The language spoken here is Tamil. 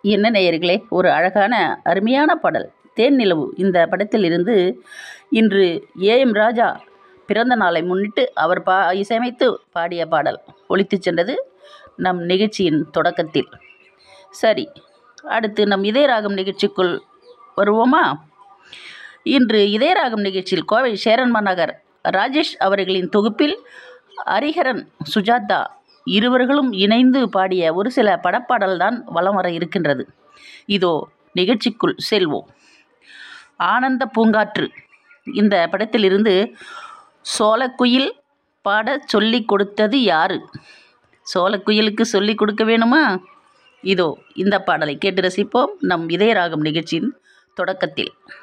என்ன நேயர்களே ஒரு அழகான அருமையான பாடல் தேன் நிலவு இந்த படத்தில் இருந்து இன்று ஏஎம் ராஜா பிறந்த நாளை முன்னிட்டு அவர் பா இசையமைத்து பாடிய பாடல் ஒலித்துச் சென்றது நம் நிகழ்ச்சியின் தொடக்கத்தில் சரி அடுத்து நம் இதயராகம் நிகழ்ச்சிக்குள் வருவோமா இன்று இதயராகம் நிகழ்ச்சியில் கோவை சேரன்மா நகர் ராஜேஷ் அவர்களின் தொகுப்பில் ஹரிஹரன் சுஜாதா இருவர்களும் இணைந்து பாடிய ஒரு சில படப்பாடல் தான் வலம் வர இருக்கின்றது இதோ நிகழ்ச்சிக்குள் செல்வோம் ஆனந்த பூங்காற்று இந்த படத்திலிருந்து சோளக்குயில் பாடச் சொல்லி கொடுத்தது யாரு சோளக்குயிலுக்கு சொல்லி கொடுக்க வேணுமா இதோ இந்த பாடலை கேட்டு ரசிப்போம் நம் இதயராகம் நிகழ்ச்சியின் தொடக்கத்தில்